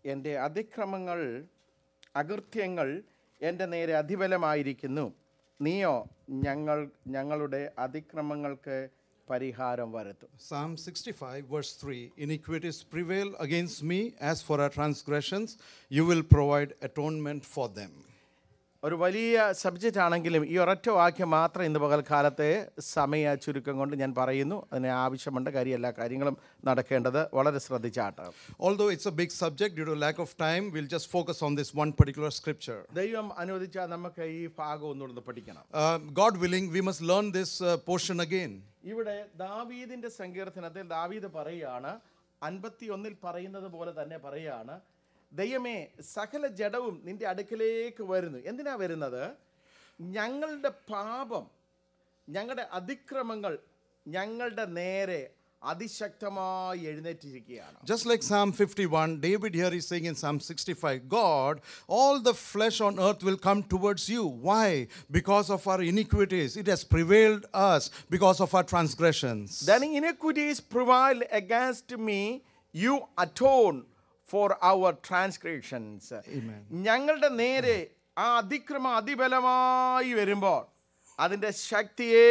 എൻ്റെ അതിക്രമങ്ങൾ അകൃത്യങ്ങൾ എൻ്റെ നേരെ അതിബലമായിരിക്കുന്നു നീയോ ഞങ്ങൾ ഞങ്ങളുടെ അതിക്രമങ്ങൾക്ക് പരിഹാരം വരുത്തും Psalm 65, verse 3 Iniquities prevail against me, as for our transgressions, you will provide atonement for them. ഒരു വലിയ സബ്ജക്റ്റ് ആണെങ്കിലും ഈ ഒരൊറ്റ വാക്യം മാത്രം ഇന്ന് പകൽക്കാലത്തെ സമയ ചുരുക്കം കൊണ്ട് ഞാൻ പറയുന്നു അതിന് ആവശ്യമുണ്ട് കാര്യം എല്ലാ കാര്യങ്ങളും നടക്കേണ്ടത് വളരെ ശ്രദ്ധിച്ചാട്ട് Although it's a big subject, due to lack of time, we'll just focus on this one particular scripture. ദൈവം അനുവദിച്ചാൽ നമുക്ക് ഈ ഭാഗം ഒന്നുകൂടെ പഠിക്കണം Uh, God willing, we must learn this uh, portion again. ഇവിടെ ദാവീദിന്റെ സങ്കീർത്തനത്തിൽ ദാവീദ് പറയുകയാണ് അൻപത്തി ഒന്നിൽ പറയുന്നത് പോലെ തന്നെ പറയുകയാണ് ദൈവമേ സകല ജഡവും നിന്റെ അടുക്കലേക്ക് വരുന്നു എന്തിനാ വരുന്നത് ഞങ്ങളുടെ പാപം ഞങ്ങളുടെ അതിക്രമങ്ങൾ ഞങ്ങളുടെ നേരെ അതിശക്തമായി എഴുന്നേറ്റിരിക്കുകയാണ് Just like Psalm 51, David here is saying in Psalm 65, God, all the flesh on earth will come towards you. Why? Because of our iniquities. It has prevailed us because of our transgressions. Then iniquities prevail against me, you atone for our transgressions. ഞങ്ങളുടെ നേരെ ആ അതിക്രമം അതിബലമായി വരുമ്പോൾ അതിൻ്റെ ശക്തിയെ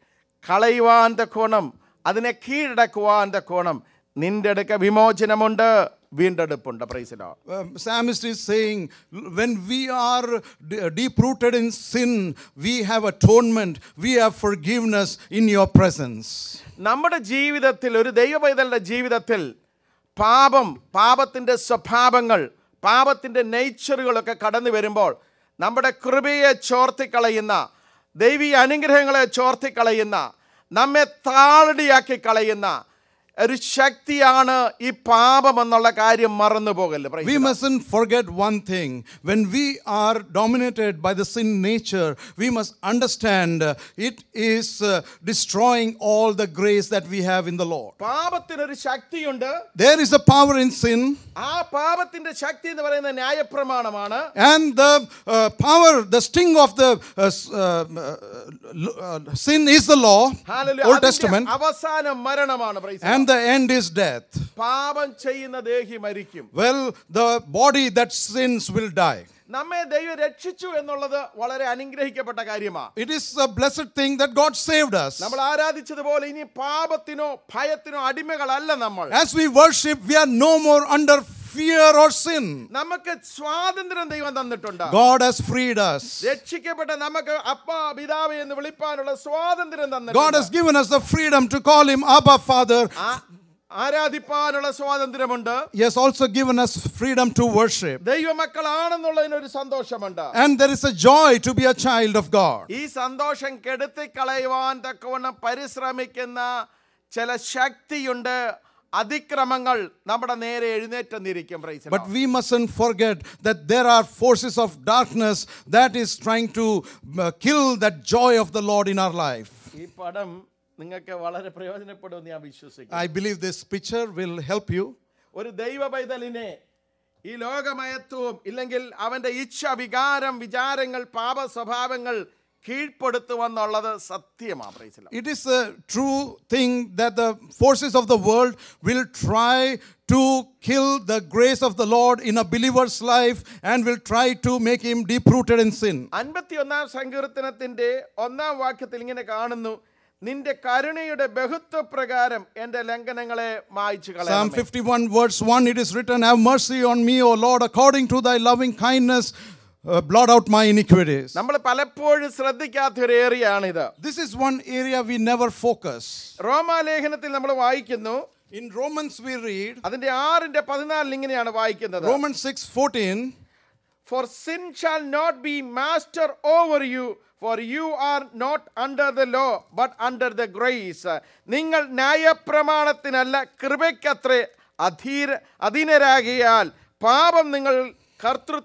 കളയുവാൻ തക്കോണം അതിനെ കീഴടക്കുവാൻ തക്കോണം നിന്റെ അടുക്ക വിമോചനമുണ്ട് വീണ്ടെടുപ്പുണ്ട് പ്രൈസിലോ Um, psalmist is saying, when we are de- deep rooted in sin, we have atonement, we have forgiveness in your presence. നമ്മുടെ ജീവിതത്തിൽ ഒരു ദൈവപൈതലിൻ്റെ ജീവിതത്തിൽ പാപം പാപത്തിൻ്റെ സ്വഭാവങ്ങൾ പാപത്തിൻ്റെ നേച്ചറുകളൊക്കെ കടന്നു വരുമ്പോൾ നമ്മുടെ കൃപയെ ചോർത്തിക്കളയുന്ന ദൈവീയ അനുഗ്രഹങ്ങളെ ചോർത്തിക്കളയുന്ന നമ്മെ താളടിയാക്കി കളയുന്ന ഒരു ശക്തിയാണ് ഈ പാപം എന്നുള്ള കാര്യം മറന്നു പോകല്ലേ Praise We the Lord. mustn't forget one thing. When we are dominated by the sin nature, we must understand uh, it is uh, destroying all the grace that we have in the Lord. പാപത്തിനൊരു ശക്തിയുണ്ട് There is a power in sin, ആ പാപത്തിന്റെ ശക്തി എന്ന് പറയുന്നത് ന്യായപ്രമാണമാണ് and the uh, power, the sting of the uh, s- uh, uh, uh, sin is the law, Hallelujah. Old അതിന്റെ Testament, അവസാനം മരണമാണ് Praise the Lord. and the end is death. പാപം ചെയ്യുന്ന ദേഹി മരിക്കും Well, the body that sins will die. നമ്മെ ദൈവം രക്ഷിച്ചു എന്നുള്ളത് വളരെ അനുഗ്രഹിക്കപ്പെട്ട കാര്യമാണ് It is a blessed thing that God saved us. നമ്മൾ ആരാധിച്ചതുപോലെ ഇനി പാപത്തിനോ ഭയത്തിനോ അടിമകളല്ല നമ്മൾ As we worship, we are no more under fear or sin. നമുക്ക് സ്വാതന്ത്ര്യം ദൈവം തന്നിട്ടുണ്ട് God has freed us. രക്ഷിക്കപ്പെട്ട നമുക്ക് അപ്പ പിതാവ് എന്ന് വിളിപ്പാനുള്ള സ്വാതന്ത്ര്യം God തന്നിട്ടുണ്ട് has given us the freedom to call Him Abba Father. ആ- ആരാധിപ്പാനുള്ള സ്വാതന്ത്ര്യമുണ്ട് He has also given us freedom to worship. ദൈവമക്കളാണെന്നുള്ളതിനൊരു സന്തോഷമുണ്ട് And there is a joy to be a child of God. ഈ സന്തോഷം കെടുത്തിക്കളയുവാൻ തക്കവണ്ണം പരിശ്രമിക്കുന്ന ചില ശക്തിയുണ്ട് അതിക്രമങ്ങൾ നമ്മുടെ നേരെ എഴുന്നേറ്റെന്നിരിക്കും praise the But Lord. we mustn't forget that there are forces of darkness that is trying to uh, kill that joy of the Lord in our life. ഈ പടം നിങ്ങൾക്ക് വളരെ പ്രയോജനപ്പെടുമെന്ന് ഞാൻ വിശ്വസിക്കുന്നു I believe this picture will help you. ഒരു ദൈവ പൈതലിനെ ഈ ലോകമയത്വവും ഇല്ലെങ്കിൽ അവന്റെ ഇച്ഛ വികാരം വിചാരങ്ങൾ പാപ സ്വഭാവങ്ങൾ കീഴ്പ്പെടുത്തുമെന്നുള്ളത് സത്യമാണ് praise the Lord. It is a true thing that the forces of the world will try to kill the grace of the Lord in a believer's life and will try to make him deep rooted in sin. അൻപത്തി ഒന്നാം സങ്കീർത്തനത്തിന്റെ ഒന്നാം വാക്യത്തിൽ ഇങ്ങനെ കാണുന്നു നിന്റെ കരുണയുടെ ബഹുത്വപ്രകാരം എന്റെ ലംഘനങ്ങളെ മായ്ച്ചു Psalm കളയാം 51, verse 1, it is written, Have mercy on me, O Lord, according to thy loving kindness, uh, blot out my iniquities. നമ്മൾ പലപ്പോഴും ശ്രദ്ധിക്കാത്ത ഒരു ഏറിയാണിത് This is one area we never focus. റോമാലേഖനത്തിൽ നമ്മൾ വായിക്കുന്നു In Romans, we read, അതിന്റെ ആറിന്റെ പതിനാലിൽ ഇങ്ങനെയാണ് വായിക്കുന്നത് Romans 6 14, For sin shall not be master over you, for you are not under the law, but under the grace. നിങ്ങൾ ന്യായപ്രമാണത്തിനല്ല കൃപയ്ക്കത്രേ അധീര അധീനരാകിയാൽ പാപം നിങ്ങൾ കർത്തൃത്വം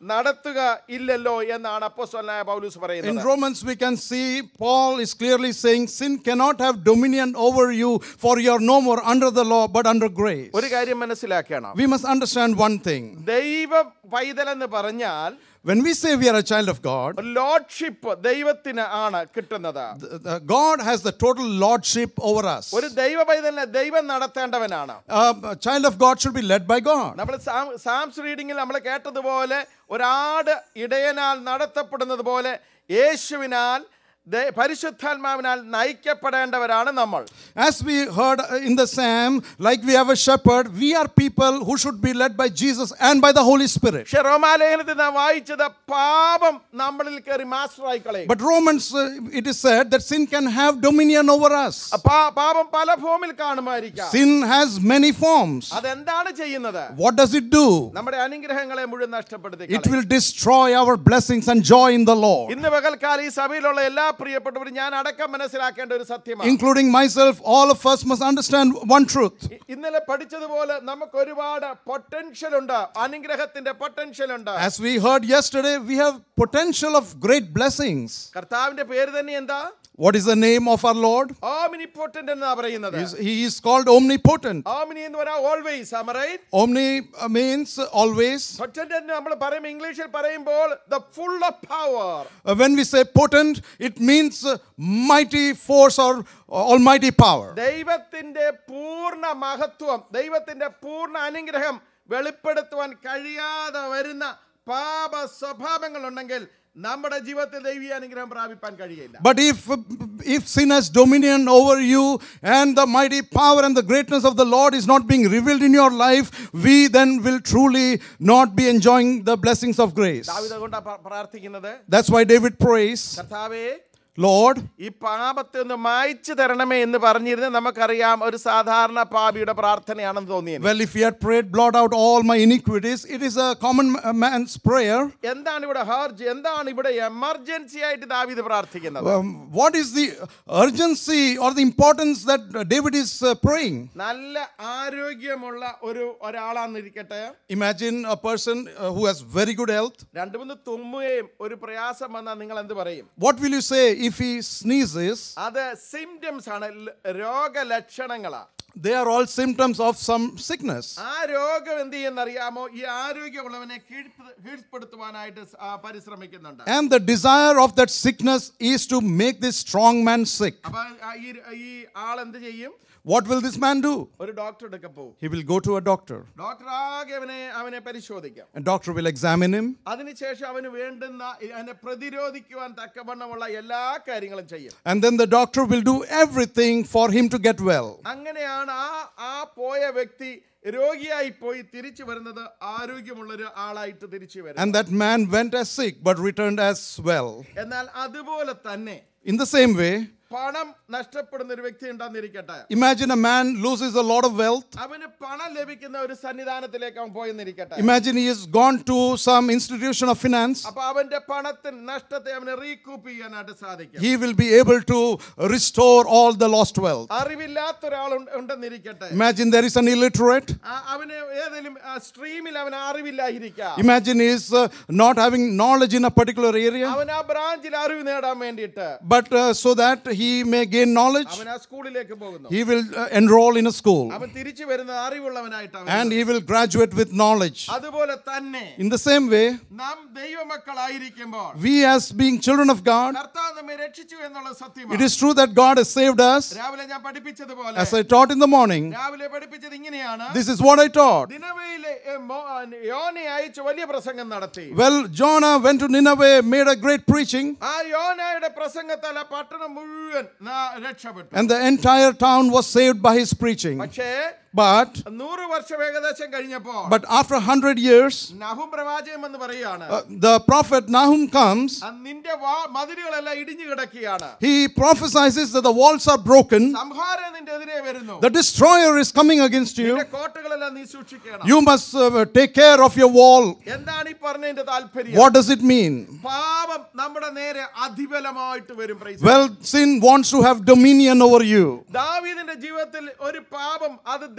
നടത്തുക ഇല്ലല്ലോ എന്നാണ് അപ്പോസ്തലനായ പൗലൂസ് In പറയുന്നത് Romans, we can see Paul is clearly saying sin cannot have dominion over you, for you are no more under the law but under grace. ഒരു കാര്യം മനസ്സിലാക്കണം We must understand one thing. ദൈവ പൈതലെന്ന് പറഞ്ഞാൽ When we say we are a child of God, lordship ദൈവത്തിന് ആണ് കിട്ടുന്നത് th- th- God has the total lordship over us. ഒരു ദൈവ പൈതലിനെ ദൈവം നടത്തേണ്ടവനാണ് Uh, a child of God should be led by God. നമ്മൾ സാംസ് റീഡിങ്ങിൽ നമ്മൾ കേട്ടതുപോലെ ഒരാട് ഇടയനാൽ നടത്തപ്പെടുന്നത് പോലെ യേശുവിനാൽ ദേ- പരിശുദ്ധാത്മാവിനാൽ നയിക്കപ്പെടേണ്ടവരാണ് നമ്മൾ As we heard uh, in the Psalm, like we have a shepherd, we are people who should be led by Jesus and by the Holy Spirit. പക്ഷെ റോമാലേഖനത്തിൽ നാം വായിച്ചത് പാപം നമ്മളിൽ കയറി മാസ്റ്ററായി കളയും But Romans, uh, it is said that sin can have dominion over us. പാ- പാപം പല ഫോമിൽ കാണുമായിരിക്കാം Sin has many forms. അതെന്താണ് ചെയ്യുന്നത് What does it do? നമ്മുടെ അനുഗ്രഹങ്ങളെ മുഴുവൻ നഷ്ടപ്പെടുത്തി It കളയും. will destroy our blessings and joy in the Lord. ഇന്ന് പകൽക്കാലം ഈ സഭയിലുള്ള എല്ലാ പ്രിയപ്പെട്ടവരും ഞാൻ അടക്കം മനസ്സിലാക്കേണ്ട ഒരു സത്യമാണ് Including myself, all of us must understand one truth. ഇ- ഇന്നലെ പഠിച്ചതുപോലെ നമുക്ക് ഒരുപാട് പൊട്ടൻഷ്യൽ ഉണ്ട് അനുഗ്രഹത്തിന്റെ പൊട്ടൻഷ്യൽ ഉണ്ട് As we heard yesterday, we have potential of great blessings. കർത്താവിന്റെ പേര് തന്നെ എന്താ What is the name of our Lord? Omnipotent എന്നാ പറയുന്നത് He is- He is called omnipotent. Omni എന്ന് പറഞ്ഞാൽ always right Omni uh, means always. പൊട്ടന്റ് എന്ന് നമ്മൾ പറയുമ്പോൾ ഇംഗ്ലീഷിൽ പറയുമ്പോൾ the full of power Uh, when we say potent, it means uh, mighty force or uh, almighty power. ദൈവത്തിന്റെ പൂർണ്ണ മഹത്വം ദൈവത്തിന്റെ പൂർണ്ണ അനുഗ്രഹം വെളിപ്പെടുത്തുവാൻ കഴിയാതെ വരുന്ന പാപ സ്വഭാവങ്ങൾ ഉണ്ടെങ്കിൽ നമ്മുടെ ജീവിതത്തിൽ ദൈവീയ അനുഗ്രഹം പ്രാപിപ്പാൻ കഴിയില്ല But if, if sin has dominion over you and the mighty power and the greatness of the Lord is not being revealed in your life, we then will truly not be enjoying the blessings of grace. David അതുകൊണ്ടാ പ്ര- പ്രാർത്ഥിക്കുന്നത് That's why David prays, കർത്താവേ Lord, ഈ പാപത്തെ ഒന്ന് മായ്ച്ചു തരണമേ എന്ന് പറഞ്ഞിരുന്ന് നമുക്കറിയാം ഒരു സാധാരണ പാപിയുടെ പ്രാർത്ഥനയാണെന്ന് തോന്നിയത് well, if he had prayed, blot out all my iniquities, it is a common ma- man's prayer. എന്താണ് ഇവിടെ ഹർജ് എന്താണ് ഇവിടെ എമർജൻസി ആയിട്ട് ദാവീദ് പ്രാർത്ഥിക്കുന്നത് Um, what is the urgency or the importance that uh, David is uh, praying? നല്ല ആരോഗ്യമുള്ള ഒരു ഒരാളാന്നിരിക്കട്ടെ Imagine a person uh, who has very good health. രണ്ടു മൂന്ന് തുമ്മുകയും ഒരു പ്രയാസം വന്നാൽ നിങ്ങൾ എന്ത് പറയും What will you say if he sneezes? അത് സിംറ്റംസ് ആണ് ല- രോഗലക്ഷണങ്ങളാ They are all symptoms of some sickness. ആ രോഗം എന്ത് ചെയ്യുന്നറിയാമോ ഈ ആരോഗ്യമുള്ളവനെ കീഴ്പ്പ- കീഴ്പ്പെടുത്തുവാനായിട്ട് സ- ആ, പരിശ്രമിക്കുന്നുണ്ട് And the desire of that sickness is to make this strong man sick. അപ്പൊ ആ ഈ ഈ ആൾ എന്ത് ചെയ്യും What will this man do? ഒരു ഡോക്ടർ എടുക്ക പോകും He will go to a doctor. Doctor ആകെ അവനെ അവനെ പരിശോധിക്കാം A doctor will examine him. അതിനുശേഷം അവന് വേണ്ടുന്ന ഈ- അതിനെ പ്രതിരോധിക്കുവാൻ തക്കവണ്ണമുള്ള എല്ലാ കാര്യങ്ങളും ചെയ്യും And then the doctor will do everything for him to get well. അങ്ങനെയാണ് ആ ആ പോയ വ്യക്തി രോഗിയായി പോയി തിരിച്ചു വരുന്നത് ആരോഗ്യമുള്ള ഒരു ആളായിട്ട് തിരിച്ചു വരും And that man went as sick but returned as well. എന്നാൽ അതുപോലെ തന്നെ In the same way, പണം നഷ്ടപ്പെടുന്ന ഒരു വ്യക്തി ഉണ്ടെന്നിരിക്കട്ടെ imagine a man loses a lot of wealth. അവന് പണം ലഭിക്കുന്ന ഒരു സന്നിധാനത്തിലേക്ക് അവൻ പോയെന്നിരിക്കട്ടെ Imagine he has gone to some institution of finance. അപ്പൊ അവന്റെ പണത്തിന് നഷ്ടത്തെ അവന് റീകൂപ്പ് ചെയ്യാനായിട്ട് സാധിക്കും He will be able to restore all the lost wealth. അറിവില്ലാത്ത ഒരാൾ ഉണ്ട്- ഉണ്ടെന്നിരിക്കട്ടെ Imagine there is an illiterate. ആ- അവന് ഏതെങ്കിലും സ്ട്രീമിൽ അവന് അറിവില്ലായിരിക്കാം Imagine he is uh, not having knowledge in a particular area. അവൻ ആ ബ്രാഞ്ചിൽ അറിവ് നേടാൻ വേണ്ടിയിട്ട് But uh, so that he may gain knowledge, അവൻ ആ സ്കൂളിലേക്ക് പോകുന്നു he will uh, enroll in a school അവൻ തിരിച്ചു വരുന്നത് അറിവുള്ളവനായിട്ടാണ് and he will graduate with knowledge. അതുപോലെ തന്നെ In the same way, നാം ദൈവമക്കളായിരിക്കുമ്പോൾ we as being children of God, കർത്താവ് നമ്മെ രക്ഷിച്ചു എന്നുള്ള it സത്യമാണ് is true that God has saved us. രാവിലെ ഞാൻ പഠിപ്പിച്ചതുപോലെ As I taught in the morning, രാവിലെ പഠിപ്പിച്ചത് ഇങ്ങനെയാണ് this is what I taught. ദിനവയിലെ ഏ, മോ- യോനെ അയച്ച് വലിയ പ്രസംഗം നടത്തി Well, Jonah went to Nineveh, made a great preaching, ആ യോനയുടെ പ്രസംഗത്താൽ ആ പട്ടണം മുഴുവൻ നാ- രക്ഷപ്പെട്ടു and the entire town was saved by his preaching. പക്ഷേ But നൂറ് വർഷം ഏകദേശം കഴിഞ്ഞപ്പോൾ but after 100 years, നഹും പ്രവാചകം എന്ന് പറയാണ് uh, the prophet Nahum comes. ആ നിന്റെ വാ- മതിലുകളെല്ലാം ഇടിഞ്ഞു കിടക്കുകയാണ് He prophesies that the walls are broken. സംഹാരം നിന്റെ എതിരെ വരുന്നു The destroyer is coming against നിന്റെ you. കോട്ടകളെല്ലാം നീ സൂക്ഷിക്കണം You must uh, take care of your wall. എന്താണ് ഈ പറഞ്ഞതിന്റെ താല്പര്യം What does it mean? പാപം നമ്മുടെ നേരെ അധിബലമായിട്ട് വരും praise the Well, sin wants to have dominion over you. ദാവീദിന്റെ ജീവിതത്തിൽ ഒരു പാപം അത്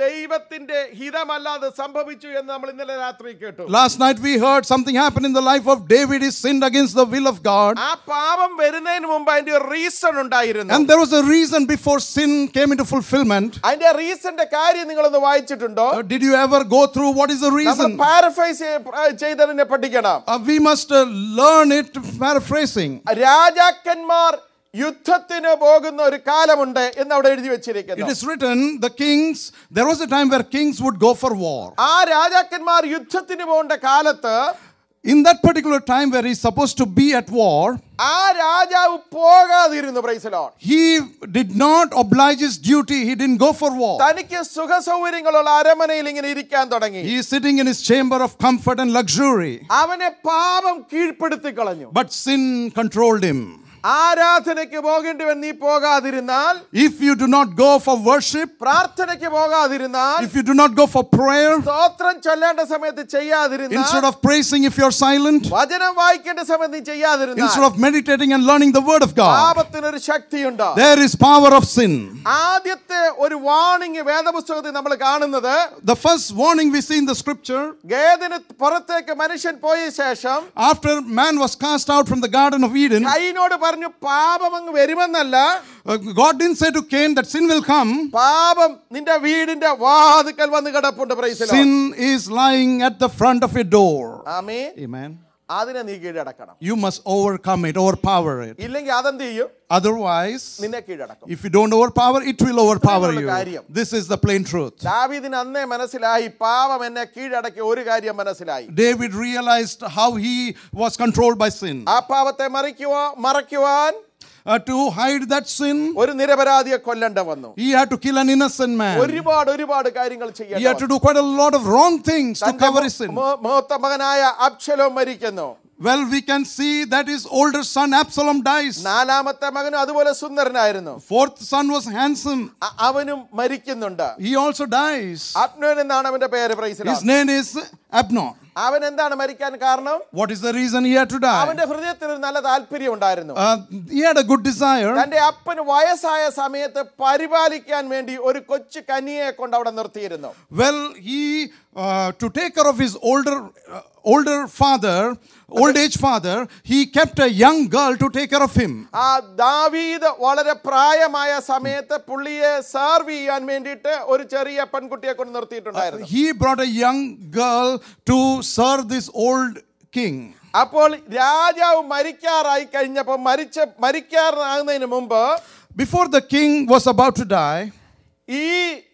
ദൈവത്തിന്റെ ഹിതമല്ലാതെ സംഭവിച്ചു എന്ന് നമ്മൾ ഇന്നലെ രാത്രി കേട്ടു Last night we heard something happened in the life of David. He sinned against the will of God. ആ പാപം വരുന്നതിന് മുമ്പ് അതിന്റെ ഒരു റീസൺ ഉണ്ടായിരുന്നു And there was a reason before sin came into fulfillment. അതിന്റെ റീസന്റെ കാര്യം നിങ്ങളൊന്ന് വായിച്ചിട്ടുണ്ടോ Uh, did you ever go through what is the നമ്മൾ reason? പാരഫൈസ് ചെയ്തതിനെ പഠിക്കണം Uh, we must uh, learn it paraphrasing. രാജാക്കന്മാർ യുദ്ധത്തിന് പോകുന്ന ഒരു കാലമുണ്ട് എന്ന് അവിടെ എഴുതി It വെച്ചിരിക്കുന്നു is written, the kings, there was a time where kings would go for war. ആ രാജാക്കന്മാർ യുദ്ധത്തിന് പോകേണ്ട കാലത്ത് In that particular time where he's supposed to be at war, ആ രാജാവ് പോകാതിരുന്നു പ്രൈസലോൺ he did not oblige his duty. He didn't go for war. തനിക്ക് സുഖ സൗകര്യങ്ങളുള്ള അരമനയിൽ ഇങ്ങനെ ഇരിക്കാൻ തുടങ്ങി He is sitting in his chamber of comfort and luxury. അവനെ പാപം കീഴ്പ്പെടുത്തി കളഞ്ഞു But sin controlled him. ആരാധനയ്ക്ക് പോകേണ്ടിവൻ നീ പോകാതിരുന്നാൽ If you do not go for worship, പ്രാർത്ഥനയ്ക്ക് പോകാതിരുന്നാൽ if you do not go for prayer, സ്തോത്രം ചൊല്ലേണ്ട സമയത്ത് ചെയ്യാതിരുന്നാൽ instead of praising, if you're silent, വചനം വായിക്കേണ്ട സമയത്ത് നീ ചെയ്യാതിരുന്നാൽ instead of meditating and learning the word of God, പാപത്തിനൊരു ശക്തിയുണ്ട് there is power of sin. ആദ്യത്തെ ഒരു വാണിംഗ് വേദപുസ്തകത്തിൽ നമ്മൾ കാണുന്നത് The first warning we see in the scripture ഗേദിന് പുറത്തേക്ക് മനുഷ്യൻ പോയ ശേഷം after man was cast out from the Garden of Eden, കൈനോട് പറഞ്ഞു പാപം അങ്ങ് വരുമെന്നല്ല uh, God didn't say to Cain that sin will come. പാപം നിന്റെ വീടിന്റെ വാതുക്കൽ വന്ന് കിടപ്പുണ്ട് പ്രൈസിലോ Sin is lying at the front of your door. ആമേ Amen. അതിനെ നീ കീഴടക്കണം You must overcome it, overpower it. ഇല്ലെങ്കിൽ അതെന്ത് ചെയ്യും Otherwise, നിന്നെ കീഴടക്കും if you don't overpower, it will overpower ഇത്രയുള്ള you. കാര്യം. This is the plain truth. ദാവീദിന് അന്നേ മനസ്സിലായി പാപം എന്നെ കീഴടക്കി ഒരു കാര്യം മനസ്സിലായി David realized how he was controlled by sin. ആ പാപത്തെ മറിക്കുവാ മറയ്ക്കുവാൻ Uh, to hide that sin, ഒരു നിരപരാധിയെ കൊല്ലണ്ട വന്നു he had to kill an innocent man. ഒരുപാട് ഒരുപാട് കാര്യങ്ങൾ He ചെയ്യണം had to do quite a lot of wrong things to തന്റെ cover his sin. മൂ- മൂത്ത മകനായ അബ്ശലോം മരിക്കുന്നു Well, we can see that his older son Absalom dies. നാലാമത്തെ മകനും അതുപോലെ സുന്ദരനായിരുന്നു Fourth son was handsome. അ- അവനും മരിക്കുന്നുണ്ട് He also dies. അബ്നോൻ എന്നാണ് അവന്റെ പേര് പ്രൈസില His name is Abnon. അവൻ എന്താണ് മരിക്കാൻ കാരണം What is the reason he had to die? അവന്റെ ഹൃദയത്തിൽ ഒരു നല്ല താല്പര്യം ഉണ്ടായിരുന്നു Uh, he had a good desire. തന്റെ അപ്പന് വയസ്സായ സമയത്ത് പരിപാലിക്കാൻ വേണ്ടി ഒരു കൊച്ചു കന്യയെ കൊണ്ട് അവിടെ നിർത്തിയിരുന്നു Well, he uh, to take care of his older uh, older father, old age father, he kept a young girl to take care of him. ആ ദാവീദ് വളരെ പ്രായമായ സമയത്ത് പുള്ളിയെ സെർവ് ചെയ്യാൻ വേണ്ടിയിട്ട് ഒരു ചെറിയ പെൺകുട്ടിയെ കൊണ്ട് നിർത്തിയിട്ടുണ്ടായിരുന്നു He brought a young girl to serve this old king. അപ്പോൾ രാജാവ് മരിക്കാറായി കഴിഞ്ഞപ്പോൾ മരിച്ച മരിക്കാറാകുന്നതിന് മുമ്പ് Before the king was about to die, ഈ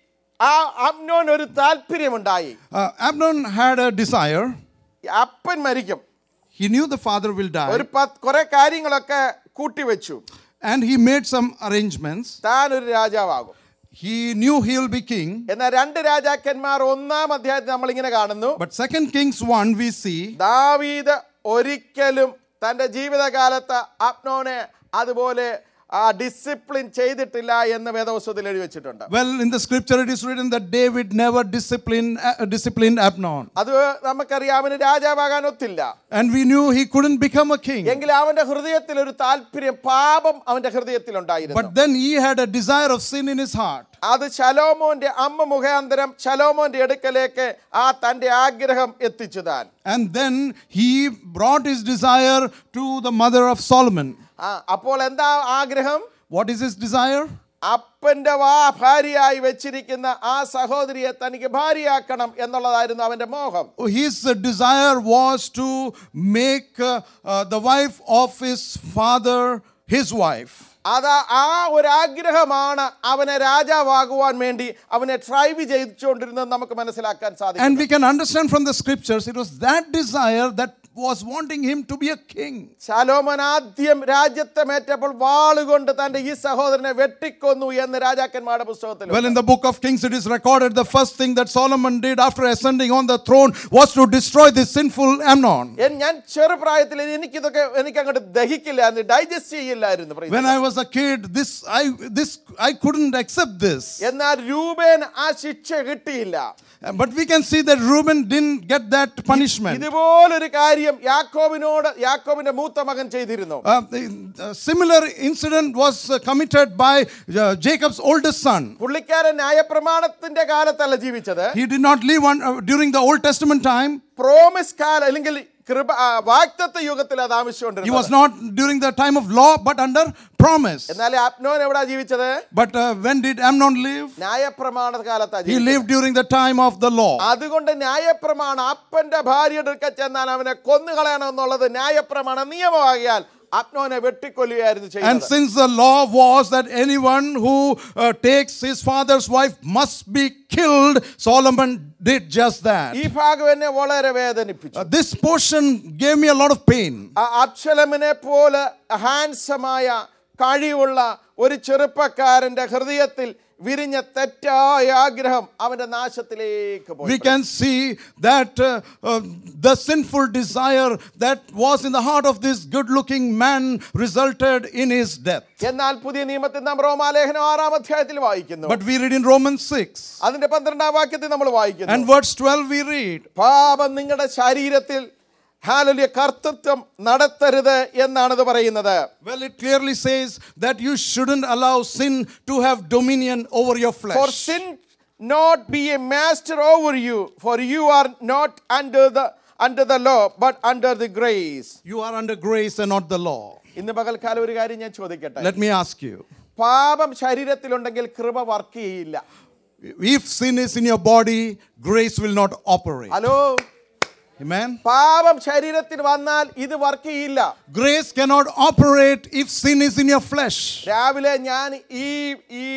ആ അമ്നോൻ ഒരു താല്പര്യമുണ്ടായി uh, Amnon had a desire. ഈ അപ്പൻ മരിക്കും He knew the father will die, ഒരു പത്ത് കുറെ കാര്യങ്ങളൊക്കെ കൂട്ടിവെച്ചു and he made some arrangements. താൻ ഒരു രാജാവാകും He knew he will be king. എന്നാൽ രണ്ട് രാജാക്കന്മാർ ഒന്നാം അധ്യായത്തിൽ നമ്മൾ ഇങ്ങനെ കാണുന്നു But Second Kings 1, we see ദാവീദ് ഒരിക്കലും തന്റെ ജീവിതകാലത്ത് അപ്നോനെ അതുപോലെ ആ ഡിസിപ്ലിൻ ചെയ്തിട്ടില്ല എന്ന് വേദവസ്തുത്തിൽ എഴുതി വെച്ചിട്ടുണ്ട് Well, in the scripture it is written that David never disciplined, uh, disciplined Abnon. അത് നമുക്കറിയാം അവന് രാജാവാകാൻ ഒത്തില്ല And we knew he couldn't become a king. എങ്കിൽ അവന്റെ ഹൃദയത്തിൽ ഒരു താല്പര്യം പാപം അവന്റെ ഹൃദയത്തിൽ ഉണ്ടായിരുന്നു But then he had a desire of sin in his heart. അത് ശലോമോന്റെ അമ്മ മുഖാന്തരം ശലോമോന്റെ അടുക്കലേക്ക് ആ തന്റെ ആഗ്രഹം എത്തിച്ചു താൻ And then he brought his desire to the mother of Solomon. ആ അപ്പോൾ എന്താ ആഗ്രഹം What is his desire? അപ്പന്റെ വാ ഭാര്യയായി വെച്ചിരിക്കുന്ന ആ സഹോദരിയെ തനിക്ക് ഭാര്യയാക്കണം എന്നുള്ളതായിരുന്നു അവന്റെ മോഹം His uh, desire was to make uh, uh, the wife of his father his wife. അത് ആ ഒരു ആഗ്രഹമാണ് അവനെ രാജാവാകുവാൻ വേണ്ടി അവനെ ഡ്രൈവ് ചെയ്തുകൊണ്ടിരുന്നത് നമുക്ക് മനസ്സിലാക്കാൻ സാധിക്കും And we can understand from the scriptures, it was that desire that was wanting him to be a king. Solomon ആദ്യം രാജ്യത്തെ മേറ്റപ്പോൾ വാളുകൊണ്ട് തന്റെ ഈ സഹോദരനെ വെട്ടിക്കൊന്നു എന്ന് രാജാക്കന്മാരുടെ പുസ്തകത്തിൽ Well, in the book of Kings, it is recorded the first thing that Solomon did after ascending on the throne was to destroy this sinful Amnon. ഞാൻ ചെറുപ്രായത്തിൽ എനിക്കിതൊക്കെ എനിക്ക് അങ്ങോട്ട് ദഹിക്കില്ലായിരുന്നു ഡൈജസ്റ്റ് ചെയ്യില്ലായിരുന്നു praise When I was a kid, this I this I couldn't accept this. എന്നാൽ രൂപേൻ ആ ശിക്ഷ കിട്ടിയില്ല But we can see that Reuben didn't get that punishment. ഇതുപോലൊരു കാര്യം കാര്യം യാക്കോബിനോട് യാക്കോബിന്റെ മൂത്ത മകൻ ചെയ്തിരുന്നു Uh, a similar incident was uh, committed by uh, Jacob's oldest son. പുള്ളിക്കാരൻ ന്യായപ്രമാണത്തിന്റെ കാലത്തല്ല ജീവിച്ചത് He did not live on, uh, during the Old Testament time. Promise കാല അല്ലെങ്കിൽ കൃപ ആ, വാഗ്ദത്ത യുഗത്തിൽ അത് He was ആവശ്യമുണ്ട് not during the time of law, but under promise. എന്നാൽ അപ്നോൻ എവിടാ ജീവിച്ചത് But uh, when did Amnon live? ന്യായപ്രമാണ കാലത്താ He ജീവിച്ചത് lived during the time of the law. അതുകൊണ്ട് ന്യായപ്രമാണം അപ്പന്റെ ഭാര്യയുടെ അടുക്ക ചെന്നാൽ അവനെ കൊന്നുകളയണം എന്നുള്ളത് ന്യായപ്രമാണ നിയമമാകിയാൽ അപ്നോനെ വെട്ടിക്കൊല്ലുകയായിരുന്നു And ചെയ്യുന്നത് since the law was that anyone who uh, takes his father's wife must be killed, Solomon did just that. ഈ ഭാഗം എന്നെ വളരെ വേദനിപ്പിച്ചു Uh, this portion gave me a lot of pain. ആ അബ്ശലമിനെ പോലെ ഹാൻസമായ കഴിവുള്ള ഒരു ചെറുപ്പക്കാരന്റെ ഹൃദയത്തിൽ വിരിഞ്ഞ തെറ്റായ ആഗ്രഹം അവന്റെ നാശത്തിലേക്ക് പോയി We can see that uh, uh, the sinful desire that was in the heart of this good looking man resulted in his death. എന്നാൽ പുതിയ നിയമത്തിൽ നാം റോമാലേഖനം ആറാം അധ്യായത്തിൽ വായിക്കുന്നു But we read in Romans 6 അതിന്റെ പന്ത്രണ്ടാം വാക്യത്തിൽ നമ്മൾ വായിക്കുന്നു and verse 12 we read, പാപം നിങ്ങളുടെ ശരീരത്തിൽ ഹാലലിയ കർത്തൃത്വം നടത്തരുത് എന്നാണ് ഇത് പറയുന്നത് Well, it clearly says that you shouldn't allow sin to have dominion over your For flesh. sin not be a master over you, for you are not under the under the law, but under the grace. You are under grace and not the law. ഇന്ന് പകൽക്കാലം ഒരു കാര്യം ഞാൻ ചോദിക്കട്ടെ Let me ask you പാപം ശരീരത്തിലുണ്ടെങ്കിൽ കൃപ work ചെയ്യില്ല if sin is in your body, grace will not operate. Hello Amen. പാപം ശരീരത്തിൽ വന്നാൽ ഇത് വർക്ക് ചെയ്യില്ല Grace cannot operate if sin is in your flesh. രാവിലെ ഞാൻ ഈ ഈ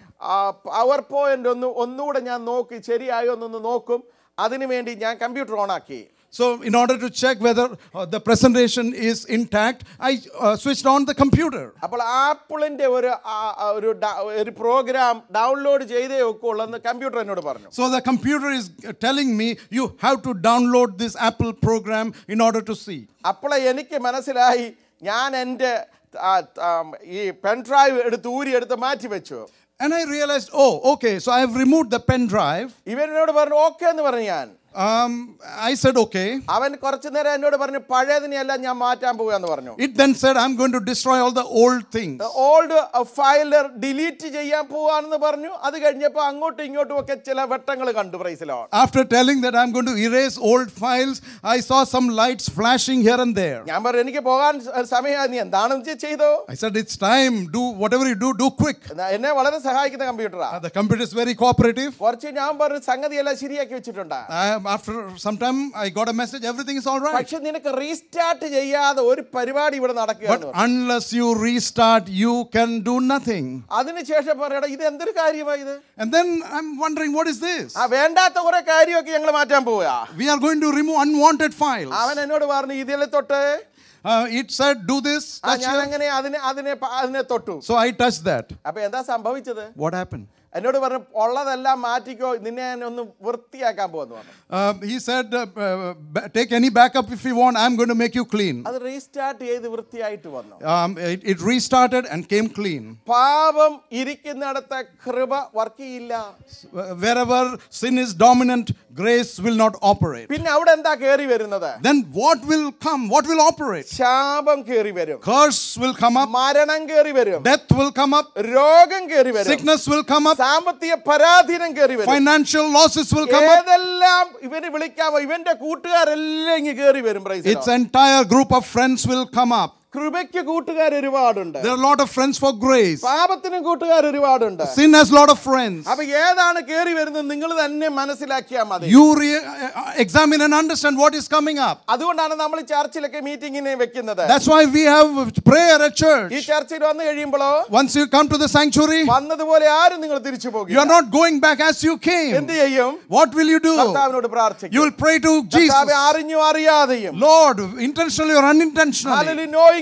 പവർ പോയിന്റ് ഒന്ന് ഒന്നുകൂടെ ഞാൻ നോക്കി ശരിയായോ എന്നൊന്ന് നോക്കും അതിനു വേണ്ടി ഞാൻ കമ്പ്യൂട്ടർ ഓണാക്കി So, in order to check whether uh, the presentation is intact, I uh, switched on the computer. അപ്പോൾ ആപ്പിളിന്റെ ഒരു ആ, ആ, ഒരു ഡ- ഒരു പ്രോഗ്രാം ഡൗൺലോഡ് ചെയ്തേ ഒക്കുള്ളൂ എന്ന് കമ്പ്യൂട്ടർ എന്നോട് പറഞ്ഞു So, the computer is uh, telling me you have to download this Apple program in order to see. അപ്പോൾ എനിക്ക് മനസ്സിലായി ഞാൻ എൻ്റെ ആ, ആ, ഈ പെൻഡ്രൈവ് എടുത്ത് ഊരി എടുത്ത് മാറ്റി വെച്ചു And I realized, oh, okay, so I have removed the pen drive. ഇവനോട് പറഞ്ഞു ഓക്കെ എന്ന് പറഞ്ഞു ഞാൻ Um, I said, okay. അവൻ കുറച്ചു നേരം എന്നോട് പറഞ്ഞു പഴയതിനെയെല്ലാം ഞാൻ മാറ്റാൻ പോവുകയെന്ന് പറഞ്ഞു It then said, I'm going to destroy all the old things. Old ഫയലർ ഡിലീറ്റ് ചെയ്യാൻ പോവാണെന്ന് പറഞ്ഞു അത് കഴിഞ്ഞപ്പോൾ അങ്ങോട്ടും ഇങ്ങോട്ടും ഒക്കെ ചില വെട്ടങ്ങൾ കണ്ടു പ്രൈസിലോ After telling that I'm going to erase old files, I saw some lights flashing here and there. ഞാൻ പറഞ്ഞു എനിക്ക് പോകാൻ സ- സമയമായി നീ എന്താണ് ചെയ്തോ I said, It's time. Do whatever you do, do quick. എന്നാ എന്നെ വളരെ സഹായിക്കുന്ന കമ്പ്യൂട്ടറാ Uh, the computer is very cooperative. കുറച്ച് ഞാൻ പറഞ്ഞു സംഗതിയെല്ലാം ശരിയാക്കി വെച്ചിട്ടുണ്ട് I, after some time, I got a message everything is all right. പക്ഷെ നിനക്ക് റീസ്റ്റാർട്ട് ചെയ്യാതെ ഒരു പരിപാടി ഇവിടെ But നടക്കുകയാണ് unless you restart, you can do nothing. അതിനുശേഷം പറയടാ ഇത് എന്തൊരു കാര്യമാ ഇത് And then I'm wondering, what is this? ആ വേണ്ടാത്ത കുറെ കാര്യമൊക്കെ ഞങ്ങൾ മാറ്റാൻ പോവുക We are going to remove unwanted files. അവൻ എന്നോട് പറഞ്ഞു ഇതിലെ തൊട്ട് Uh, it said, do this. ആ touch ഞാൻ here. അങ്ങനെ അതിനെ അതിനെ പ- അതിനെ തൊട്ടു So I touched that. അപ്പൊ എന്താ സംഭവിച്ചത് What happened? എന്നോട് പറഞ്ഞു ഉള്ളതെല്ലാം മാറ്റിക്കോ നിന്നെ ഞാൻ ഒന്ന് വൃത്തിയാക്കാൻ പോകുന്നു പറഞ്ഞു Uh, he said, uh, uh, ba- take any backup if you want. I'm going to make you clean. അത് റീസ്റ്റാർട്ട് ചെയ്ത് വൃത്തിയായിട്ട് വന്നു Um, it, it restarted and came clean. പാപം ഇരിക്കുന്നിടത്ത് കൃപ വർക്ക് ചെയ്യില്ല Uh, Wherever sin is dominant, grace will not operate. പിന്നെ അവിടെ എന്താ കേറി വരുന്നത് Then what will come? What will operate? ശാപം കേറി വരും Curse will come up, മരണം കേറി വരും death will come up, രോഗം കേറി വരും sickness will come up, സാമ്പത്തിക പരാധീനം കേറി വരും financial losses will come up. ഏതെല്ലാം ഇവന് വിളിക്കാമോ ഇവന്റെ കൂട്ടുകാരെല്ലാം ഇങ്ങ് കേറി വരും praise the Its Lord. entire group of friends will come up. കൃപയ്ക്ക് കൂട്ടുകാർ ഒരുപാടുണ്ട് There are a lot of friends for grace. പാപത്തിനും കൂട്ടുകാർ ഒരുപാടുണ്ട് Sin has a lot of friends. അപ്പൊ ഏതാണ് കേറി വരുന്നത് നിങ്ങൾ തന്നെ മനസ്സിലാക്കിയാൽ മതി You re- uh, examine and understand what is coming up. അതുകൊണ്ടാണ് നമ്മൾ ഈ ചർച്ചിലൊക്കെ മീറ്റിങ്ങിനെ വെക്കുന്നത് That's why we have prayer at ഈ church. ചർച്ചിൽ വന്നു കഴിയുമ്പോഴോ Once you come to the sanctuary, വന്നതുപോലെ ആരും നിങ്ങൾ തിരിച്ചു you പോകും are not going back as you came. എന്ത് ചെയ്യും What will you do? കർത്താവിനോട് You പ്രാർത്ഥിക്കും will pray to കർത്താവെ Jesus. അറിഞ്ഞു അറിയാതെയും Lord, intentionally or unintentionally. Hallelujah, knowingly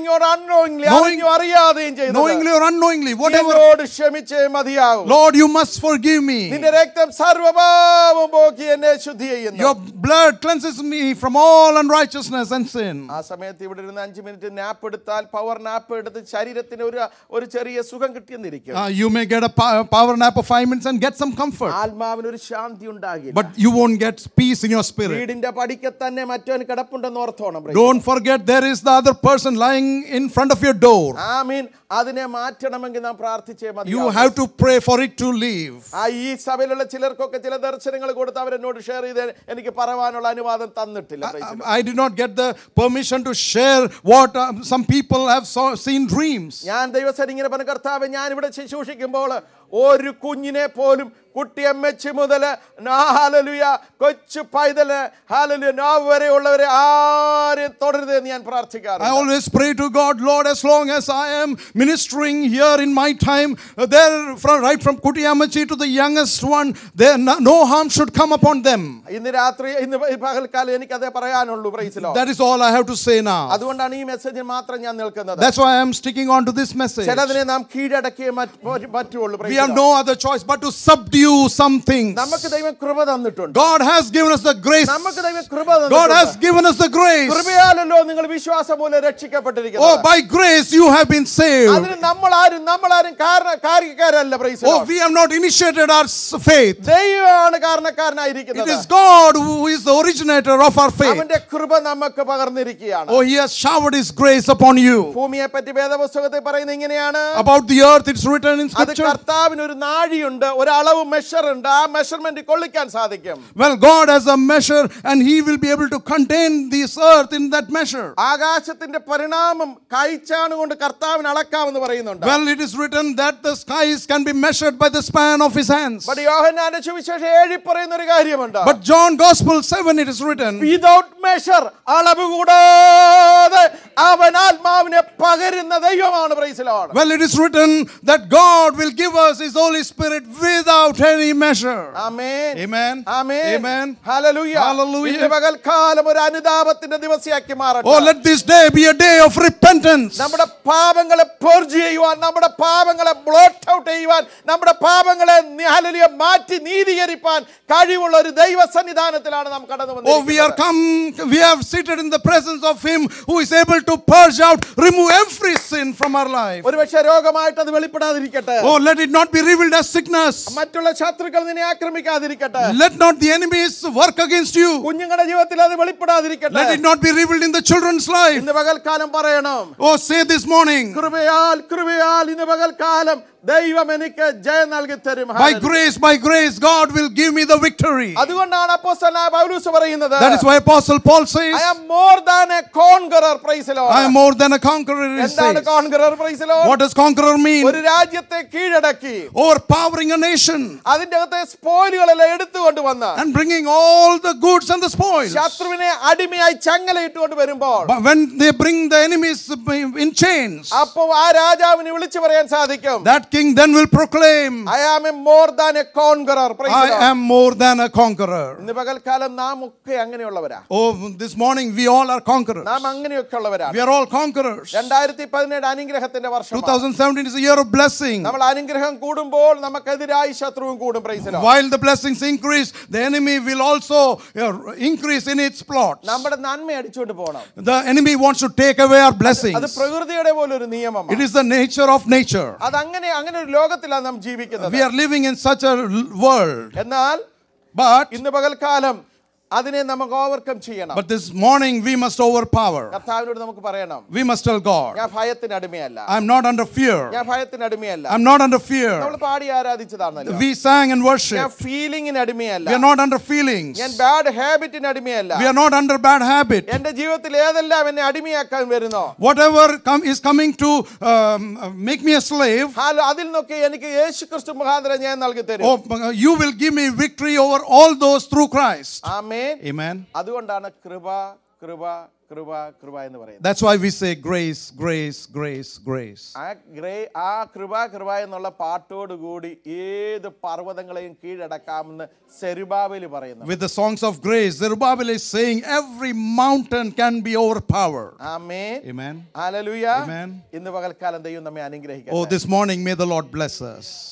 knowing or unknowingly Knowing- അറിഞ്ഞു അറിയാതെയും ചെയ്തത് knowingly or unknowingly, whatever. എന്നോട് ക്ഷമിച്ചേ മതിയാവും Lord, you must forgive me. നിന്റെ രക്തം സർവപാപം പോക്കി എന്നെ ശുദ്ധി ചെയ്യുന്നു Your blood cleanses me from all unrighteousness and sin. ആ സമയത്ത് ഇവിടെ ഇരുന്ന് അഞ്ച് മിനിറ്റ് നാപ്പ് എടുത്താൽ പവർ നാപ്പ് എടുത്ത് ശരീരത്തിന് ഒരു ഒരു ചെറിയ സുഖം കിട്ടിയെന്നിരിക്കും Uh, you may get a pow- power nap of five minutes and get some comfort, ആത്മാവിന് ഒരു ശാന്തി ഉണ്ടാകില്ല but you won't get peace in your spirit. വീടിന്റെ പടിക്ക് തന്നെ മറ്റവൻ കിടപ്പുണ്ടെന്ന് ഓർത്തോണം Don't forget there is the other person lying in front of your door. ആമീൻ അതിനെ മാറ്റണമെങ്കിൽ നാം പ്രാർത്ഥിച്ചേ മതി You have to pray for it to leave. ആ ഈ സഭയിലുള്ള ചിലർക്കൊക്കെ ചില ദർശനങ്ങൾ കൊടുത്ത് അവരെന്നോട് ഷെയർ ചെയ്ത് എനിക്ക് പറയാനുള്ള അനുവാദം തന്നിട്ടില്ല praise the Lord. I did not get the permission to share what uh, some people have saw, seen dreams. ഞാൻ ദൈവസ്ഥൻ ഇങ്ങനെ പറഞ്ഞ കർത്താവ് ഞാൻ ഇവിടെ ശുശ്രൂഷിക്കുമ്പോൾ ഒരു കുഞ്ഞിനെ പോലും കുട്ടിയമ്മച്ചി മുതൽ ഹാലലുയ കൊച്ചു പൈതല് ഹാലലുയ നോവ് വരെയുള്ളവരെ ആരെയും തൊടരുത് എന്ന് ഞാൻ I പ്രാർത്ഥിക്കാറുണ്ട് always pray to God, Lord, as long as I am ministering here in my time, uh, there from right from Kutiyamachi to the youngest one, there no, no harm should come upon them. ഇന്ന് രാത്രി ഇന്ന് ഈ പകൽക്കാലം എനിക്ക് അതേ പറയാനുള്ളൂ പ്രൈസിലോ That is all I have to say now. അതുകൊണ്ടാണ് ഈ മെസ്സേജിൽ മാത്രം ഞാൻ നിൽക്കുന്നത് That's why I am sticking on to this message. ചിലതിനെ നാം കീഴടക്കിയേ മറ്റ് പറ്റുള്ളൂ We praise have the Lord. no other choice but to subdue some things. നമുക്ക് ദൈവം കൃപ തന്നിട്ടുണ്ട് God has given us the grace. നമുക്ക് ദൈവം കൃപ God has തന്നിട്ടുണ്ട് given us the grace. കൃപയാലല്ലോ നിങ്ങൾ വിശ്വാസം മൂലം Oh, രക്ഷിക്കപ്പെട്ടിരിക്കുന്നത് by grace you have been saved. അതിന് നമ്മളാരും നമ്മളാരും കാരണ കാരിക്കാരല്ല praise Oh, we have not initiated our s- faith. ദൈവമാണ് It കാരണക്കാരനായിരിക്കുന്നത് is God who is the originator of our faith. അവന്റെ കൃപ നമുക്ക് പകർന്നിരിക്കുകയാണ് Oh, He has showered His grace upon you. ഭൂമിയെ പറ്റി വേദപുസ്തകത്തിൽ പറയുന്നത് ഇങ്ങനെയാണ് About the earth, it's written in അത് Scripture. കർത്താവിന് ഒരു നാഴിയുണ്ട് ഒരു അളവ് മെഷർ ഉണ്ട് ആ മെഷർമെന്റ് കൊള്ളിക്കാൻ സാധിക്കും Well, God has a measure and He will be able to contain this earth in that measure. ആകാശത്തിന്റെ പരിണാമം കൈച്ചാണ് കൊണ്ട് കർത്താവിന് അളക്കാമെന്ന് പറയുന്നുണ്ട് Well, it is written that the skies can be measured by the span of His hands. But യോഹന്നാന്റെ സുവിശേഷം ഏഴി പറയുന്ന ഒരു കാര്യമുണ്ട് But John Gospel 7, it is written. Without measure അളവ് കൂടാതെ അവൻ ആത്മാവിനെ പകരുന്ന ദൈവമാണ് പ്രൈസിലാണ് Well, it is written that God will give us His Holy Spirit without any measure. ആമേൻ Amen. ആമേൻ Amen. ഹല്ലേലൂയ Hallelujah. ഇന്ന് പകൽക്കാലം ഒരു അനുതാപത്തിന്റെ ദിവസമാക്കി Oh, മാറട്ടെ let this day be a day of repentance. നമ്മുടെ പാപങ്ങളെ purge ചെയ്യുവാൻ നമ്മുടെ പാപങ്ങളെ ബ്ലോട്ട് ഔട്ട് ചെയ്യുവാൻ നമ്മുടെ പാപങ്ങളെ ഹല്ലേലൂയ മാറ്റി നീതീകരിപ്പാൻ കഴിവുള്ള ഒരു ദൈവ സന്നിധാനത്തിലാണ് നാം കടന്നു Oh, we are വന്നിരിക്കുന്നത് come, we have seated in the presence of Him who is able to purge out, remove every sin from our life. ഒരുപക്ഷെ രോഗമായിട്ട് അത് വെളിപ്പെടാതിരിക്കട്ടെ Oh, let it not be revealed as sickness. മറ്റുള്ള ശത്രുക്കൾ നിന്നെ ആക്രമിക്കാതിരിക്കട്ടെ Let not the enemies work against you. കുഞ്ഞുങ്ങളുടെ ജീവിതത്തിൽ അത് വെളിപ്പെടാതിരിക്കട്ടെ Let it not be revealed in the children's life. ഇന്ന് പകൽക്കാലം പറയണം Oh, say this morning, കൃപയാൽ കൃപയാൽ ഇന്ന് പകൽക്കാലം ദൈവം എനിക്ക് ജയം നൽകി തരും by Hallelujah. grace, by grace, God will give me the victory. അതുകൊണ്ടാണ് അപ്പോസ്തലനായ പൗലൂസ് പറയുന്നത് That is why Apostle Paul says, I am more than a conqueror praise the Lord. I am more than a conqueror. He എന്താണ് says. Conqueror praise the Lord? What does conqueror mean? ഒരു രാജ്യത്തെ കീഴടക്കി Overpowering a nation അതിന്റെ അകത്തെ സ്പോയിലുകളെല്ലാം എടുത്തുകൊണ്ട് വന്ന് and bringing all the goods and the spoils. ശത്രുവിനെ അടിമയായി ചങ്ങലയിട്ടുകൊണ്ട് വരുമ്പോൾ But when they bring the enemies in chains, അപ്പോ ആ രാജാവിന് വിളിച്ചു പറയാൻ സാധിക്കും that king then will proclaim, I am a more than a conqueror I am more than a conqueror. ഇന്ന് പകൽക്കാലം നാം ഒക്കെ അങ്ങനെയുള്ളവരാ Oh, this morning we all are conquerors. നാം അങ്ങനെയൊക്കെ ഉള്ളവരാണ് We are all conquerors. രണ്ടായിരത്തി പതിനേഴ് അനുഗ്രഹത്തിന്റെ വർഷം 2017 is a year of blessing. നമ്മൾ അനുഗ്രഹം കൂടുമ്പോൾ നമുക്കെതിരായി ശത്രുവും കൂടും പ്രൈസിലോ While the blessings increase, the enemy will also uh, increase in its plots. നമ്മുടെ നന്മ അടിച്ചുകൊണ്ട് പോകണം The enemy wants to take away our അത് blessings. പ്രകൃതിയുടെ പോലെ ഒരു നിയമമാണ് It is the nature of nature. അത് അങ്ങനെ അങ്ങനെ ഒരു ലോകത്തിലാണ് നാം ജീവിക്കുന്നത് We are living in such a l- world. എന്നാൽ But ഇന്ന് പകൽക്കാലം അതിനെ നമുക്ക് ഓവർകം ചെയ്യണം but this morning we must overpower. കർത്താവിനോട് നമുക്ക് പറയണം We must tell God, ഞാൻ ഭയത്തിന് അടിമയല്ല I'm not under fear. ഞാൻ ഭയത്തിന് അടിമയല്ല I'm not under fear. നമ്മൾ പാടി ആരാധിച്ചതാണല്ലോ We sang and ഞാൻ worshiped. ഫീലിംഗിന് അടിമയല്ല We are not under feelings. ഞാൻ ബാഡ് ഹാബിറ്റിന് അടിമയല്ല We are not under bad habit. എന്റെ ജീവിതത്തിൽ ഏതെല്ലാം എന്നെ അടിമയാക്കാൻ വരുന്നോ Whatever come, is coming to um, uh, make me a slave, hello അതിൽ നിന്നൊക്കെ എനിക്ക് യേശു ക്രിസ്തു മുഖാന്തരം ഞാൻ നൽകി തരും oh, uh, you will give me victory over all those through Christ. Amen Amen. അതുകൊണ്ടാണ് കൃപ കൃപ കൃപ കൃപ എന്ന് പറയുന്നത് That's why we say grace, grace, grace, grace. ആ ഗ്രേ ആ കൃപ കൃപ എന്നുള്ള പാട്ടോടുകൂടി ഏത് പർവ്വതങ്ങളെയും കീഴടക്കാമെന്ന് സെരുബാബേല് പറയുന്നു With the songs of grace, Zerubbabel is saying every mountain can be overpowered. ആമേൻ Amen. ഹല്ലേലൂയ Amen. ഇന്ന് പകൽക്കാലം ദൈവം നമ്മെ അനുഗ്രഹിക്കട്ടെ Oh, this morning, may the Lord bless us.